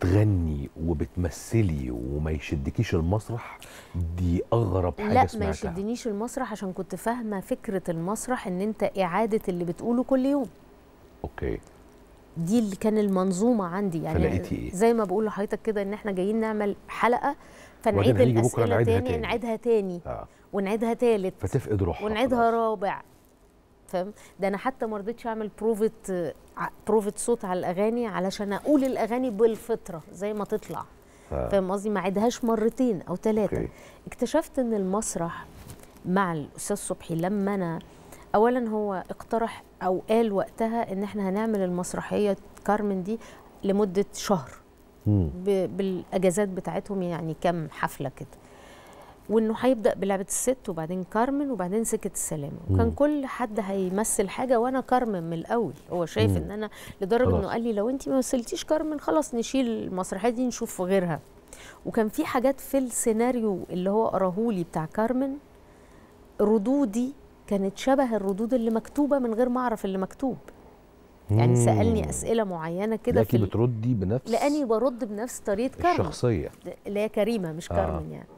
بتغني وبتمثلي وما يشدكيش المسرح دي اغرب حاجه لا ما سمعتها يشدنيش المسرح عشان كنت فاهمه فكره المسرح ان انت اعاده اللي بتقوله كل يوم اوكي دي اللي كان المنظومه عندي يعني فلقيتي إيه؟ زي ما بقول لحضرتك كده ان احنا جايين نعمل حلقه فنعيد وبعدين هنيجي بكرة الاسئله نعيدها تاني تاني. نعيدها تاني اه ونعيدها تالت فتفقد روحها ونعيدها خلاص. رابع فاهم ده انا حتى ما رضيتش اعمل بروفه ع- بروفه صوت على الاغاني علشان اقول الاغاني بالفطره زي ما تطلع آه. فاهم قصدي ما عيدهاش مرتين او ثلاثه أوكي. اكتشفت ان المسرح مع الاستاذ صبحي لما انا اولا هو اقترح او قال وقتها ان احنا هنعمل المسرحيه كارمن دي لمده شهر مم. ب- بالاجازات بتاعتهم يعني كام حفله كده وانه هيبدا بلعبه الست وبعدين كارمن وبعدين سكه السلامه وكان مم. كل حد هيمثل حاجه وانا كارمن من الاول هو شايف مم. ان انا لدرجه خلاص. انه قال لي لو انت ما مثلتيش كارمن خلاص نشيل المسرحيه دي نشوف غيرها وكان في حاجات في السيناريو اللي هو قراهولي بتاع كارمن ردودي كانت شبه الردود اللي مكتوبه من غير ما اعرف اللي مكتوب يعني مم. سالني اسئله معينه كده لكن في ال- بتردي بنفس لاني برد بنفس طريقه كارمن الشخصيه اللي هي كريمه مش آه. كارمن يعني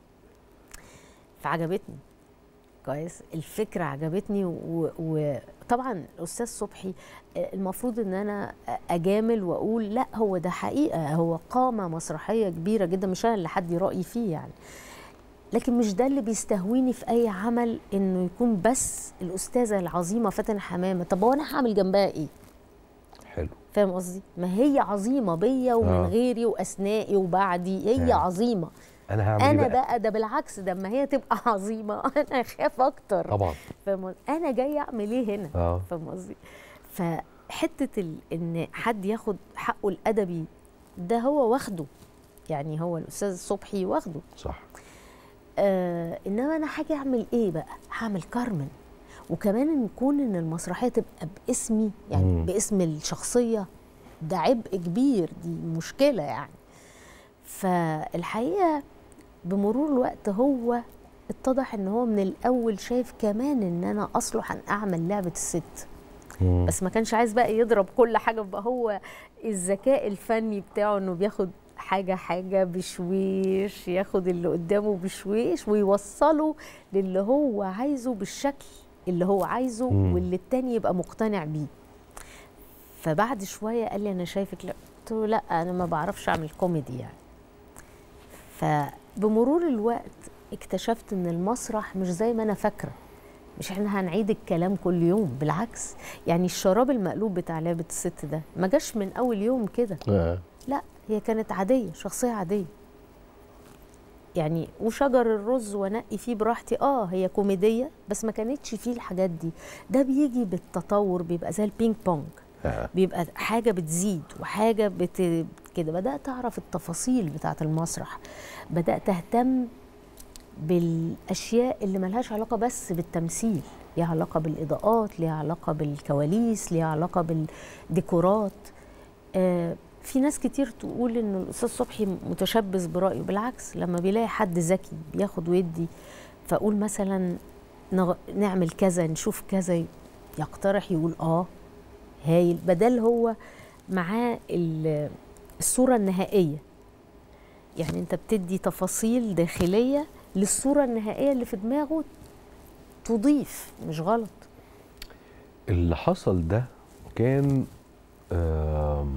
فعجبتني كويس الفكره عجبتني و- وطبعا الاستاذ صبحي آه، المفروض ان انا اجامل واقول لا هو ده حقيقه هو قامه مسرحيه كبيره جدا مش انا اللي حد رايي فيه يعني لكن مش ده اللي بيستهويني في اي عمل انه يكون بس الاستاذه العظيمه فاتن حمامه طب هو انا هعمل جنبها ايه حلو فاهم قصدي ما هي عظيمه بيا ومن آه. غيري واثنائي وبعدي هي آه. عظيمه انا هعمل إيه انا بقى بقى ده بالعكس ده ما هي تبقى عظيمه انا اخاف اكتر طبعا فاهم قصدي؟ انا جاي اعمل ايه هنا اه فاهم قصدي فحته ال... ان حد ياخد حقه الادبي ده هو واخده يعني هو الاستاذ صبحي واخده صح آه انما انا هاجي اعمل ايه بقى هعمل كارمن وكمان ان يكون ان المسرحيه تبقى باسمي يعني مم. باسم الشخصيه ده عبء كبير دي مشكله يعني فالحقيقه بمرور الوقت هو اتضح ان هو من الاول شايف كمان ان انا اصلح ان اعمل لعبه الست مم. بس ما كانش عايز بقى يضرب كل حاجه بقى هو الذكاء الفني بتاعه انه بياخد حاجه حاجه بشويش ياخد اللي قدامه بشويش ويوصله للي هو عايزه بالشكل اللي هو عايزه مم. واللي التاني يبقى مقتنع بيه فبعد شويه قال لي انا شايفك لا قلت له لا انا ما بعرفش اعمل كوميدي يعني فبمرور الوقت اكتشفت ان المسرح مش زي ما انا فاكره مش احنا هنعيد الكلام كل يوم بالعكس يعني الشراب المقلوب بتاع لعبه الست ده ما جاش من اول يوم كده آه. لا هي كانت عاديه شخصيه عاديه يعني وشجر الرز وانقي فيه براحتي اه هي كوميديه بس ما كانتش فيه الحاجات دي ده بيجي بالتطور بيبقى زي البينج بونج آه. بيبقى حاجه بتزيد وحاجه بت... كده بدات اعرف التفاصيل بتاعه المسرح بدات اهتم بالاشياء اللي ملهاش علاقه بس بالتمثيل ليها علاقه بالاضاءات ليها علاقه بالكواليس ليها علاقه بالديكورات آه في ناس كتير تقول ان الاستاذ صبحي متشبث برايه بالعكس لما بيلاقي حد ذكي بياخد ويدي فاقول مثلا نغ... نعمل كذا نشوف كذا يقترح يقول اه هايل بدل هو معاه ال- الصوره النهائيه يعني انت بتدي تفاصيل داخليه للصوره النهائيه اللي في دماغه تضيف مش غلط اللي حصل ده كان آم،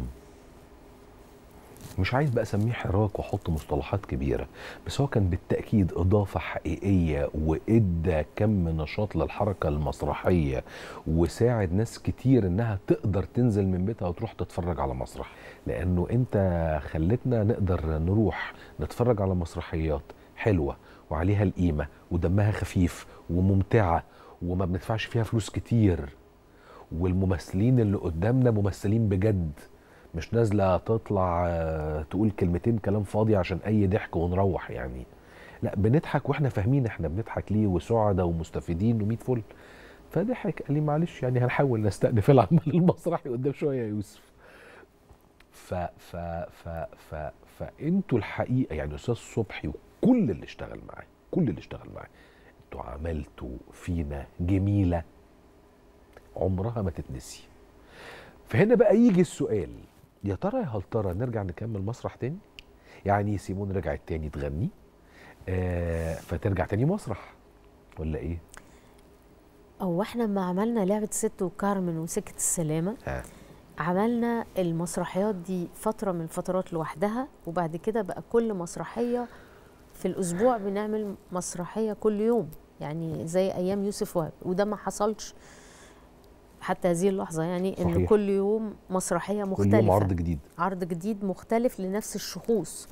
مش عايز بقى اسميه حراك واحط مصطلحات كبيره بس هو كان بالتاكيد اضافه حقيقيه وادى كم نشاط للحركه المسرحيه وساعد ناس كتير انها تقدر تنزل من بيتها وتروح تتفرج على مسرح لانه انت خلتنا نقدر نروح نتفرج على مسرحيات حلوه وعليها القيمه ودمها خفيف وممتعه وما بندفعش فيها فلوس كتير والممثلين اللي قدامنا ممثلين بجد مش نازله تطلع آه، تقول كلمتين كلام فاضي عشان اي ضحك ونروح يعني لا بنضحك واحنا فاهمين احنا بنضحك ليه وسعداء ومستفيدين وميت فل فضحك قال لي معلش يعني هنحاول نستأنف العمل المسرحي قدام شويه يا يوسف ف ف ف ف فانتوا الحقيقه يعني استاذ صبحي وكل اللي اشتغل معاه كل اللي اشتغل معاه انتوا عملتوا فينا جميله عمرها ما تتنسي فهنا بقى يجي السؤال يا ترى يا هل ترى نرجع نكمل مسرح تاني يعني سيمون رجعت تاني تغني آه فترجع تاني مسرح ولا ايه او احنا لما عملنا لعبه ست وكارمن وسكه السلامه ها عملنا المسرحيات دي فتره من الفترات لوحدها وبعد كده بقى كل مسرحيه في الاسبوع بنعمل مسرحيه كل يوم يعني زي ايام يوسف وهب وده ما حصلش حتى هذه اللحظه يعني ان صحيح. كل يوم مسرحيه كل مختلفه يوم عرض جديد عرض جديد مختلف لنفس الشخوص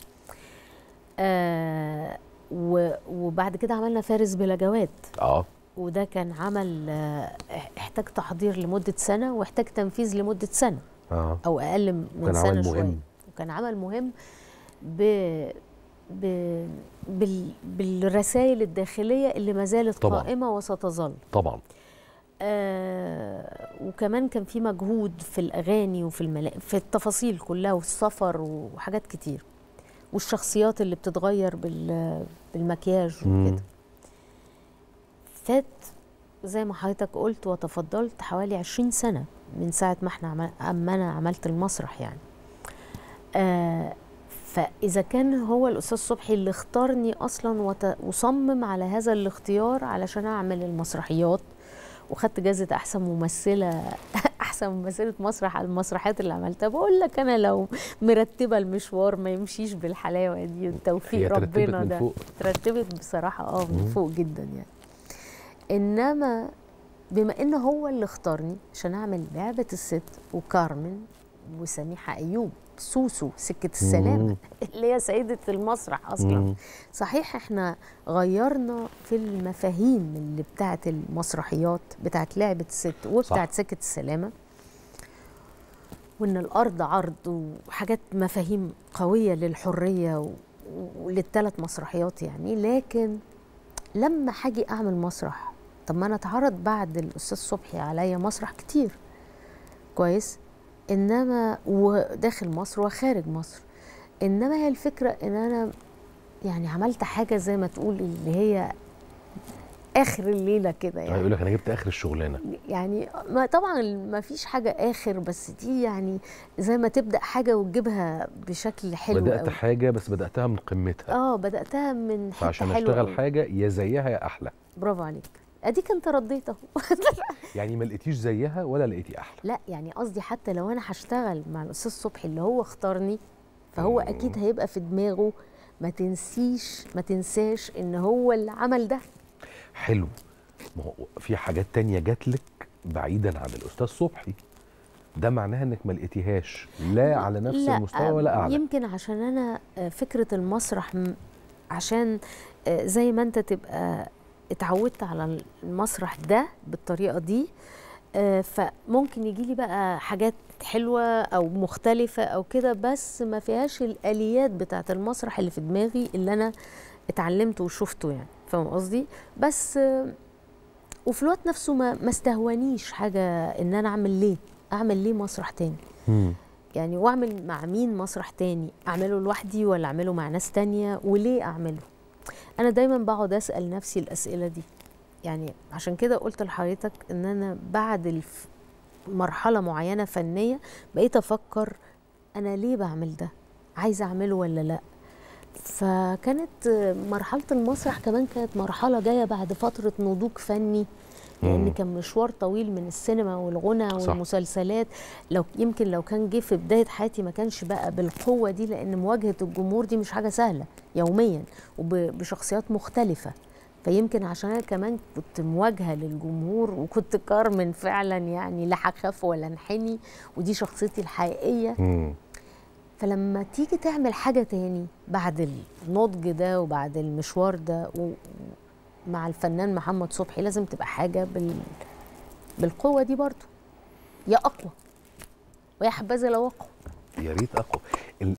آه و- وبعد كده عملنا فارس بلا جواد اه وده كان عمل آه، احتاج تحضير لمدة سنة واحتاج تنفيذ لمدة سنة اه أو أقل من وكان سنة عمل شوية مهم. وكان عمل مهم ب... ب... بال... بالرسائل الداخلية اللي ما زالت طبعاً. قائمة وستظل طبعا آه وكمان كان في مجهود في الأغاني وفي الملا... في التفاصيل كلها والسفر وحاجات كتير والشخصيات اللي بتتغير بال... بالمكياج مم. وكده فات زي ما حضرتك قلت وتفضلت حوالي عشرين سنة من ساعة ما احنا عمل... أما أنا عملت المسرح يعني آه فإذا كان هو الأستاذ صبحي اللي اختارني أصلا وت... وصمم على هذا الاختيار علشان أعمل المسرحيات وخدت جائزة أحسن ممثلة أحسن ممثلة مسرح على المسرحيات اللي عملتها بقول لك أنا لو مرتبة المشوار ما يمشيش بالحلاوة دي هي التوفيق ترتبت ربنا من ده فوق ترتبت بصراحة اه من مم. فوق جدا يعني انما بما ان هو اللي اختارني عشان اعمل لعبة الست وكارمن وسميحة ايوب سوسو سكة السلام مم. اللي هي سيدة المسرح اصلا مم. صحيح احنا غيرنا في المفاهيم اللي بتاعت المسرحيات بتاعت لعبة الست وبتاعت سكة السلامة وان الارض عرض وحاجات مفاهيم قوية للحرية و- وللثلاث مسرحيات يعني لكن لما حاجي اعمل مسرح طب ما انا اتعرض بعد الاستاذ صبحي عليا مسرح كتير كويس انما وداخل مصر وخارج مصر انما هي الفكره ان انا يعني عملت حاجه زي ما تقول اللي هي اخر الليله كده يعني هيقول لك انا جبت اخر الشغلانه يعني ما طبعا ما فيش حاجه اخر بس دي يعني زي ما تبدا حاجه وتجيبها بشكل حلو بدات قوي. حاجه بس بداتها من قمتها اه بداتها من حته فعشان حلوه اشتغل قوي. حاجه يا زيها يا احلى برافو عليك اديك انت رديت اهو يعني ما لقيتيش زيها ولا لقيتي احلى لا يعني قصدي حتى لو انا هشتغل مع الاستاذ صبحي اللي هو اختارني فهو مم. اكيد هيبقى في دماغه ما تنسيش ما تنساش ان هو اللي عمل ده حلو ما هو في حاجات تانية جات لك بعيدا عن الاستاذ صبحي ده معناها انك ما لقيتيهاش لا على نفس لا المستوى ولا اعلى يمكن عشان انا آه، فكره المسرح م- عشان آه، زي ما انت تبقى اتعودت على المسرح ده بالطريقه دي آه، فممكن يجي لي بقى حاجات حلوه او مختلفه او كده بس ما فيهاش الاليات بتاعه المسرح اللي في دماغي اللي انا اتعلمته وشفته يعني فاهم قصدي بس آه، وفي الوقت نفسه ما ما استهونيش حاجه ان انا اعمل ليه اعمل ليه مسرح تاني مم. يعني واعمل مع مين مسرح تاني اعمله لوحدي ولا اعمله مع ناس تانية وليه اعمله انا دايما بقعد اسال نفسي الاسئله دي يعني عشان كده قلت لحضرتك ان انا بعد الف... مرحله معينه فنيه بقيت افكر انا ليه بعمل ده عايزه اعمله ولا لا فكانت مرحله المسرح كمان كانت مرحله جايه بعد فتره نضوج فني لان مم. كان مشوار طويل من السينما والغنى صح. والمسلسلات لو يمكن لو كان جه في بدايه حياتي ما كانش بقى بالقوه دي لان مواجهه الجمهور دي مش حاجه سهله يوميا وبشخصيات مختلفه فيمكن عشان انا كمان كنت مواجهه للجمهور وكنت كارمن فعلا يعني لا هخاف ولا انحني ودي شخصيتي الحقيقيه مم. فلما تيجي تعمل حاجة تاني بعد النضج ده وبعد المشوار ده و- مع الفنان محمد صبحي لازم تبقى حاجة بال... بالقوة دي برضو يا أقوى ويا حبذا لو أقوى يا ريت اقوى ال-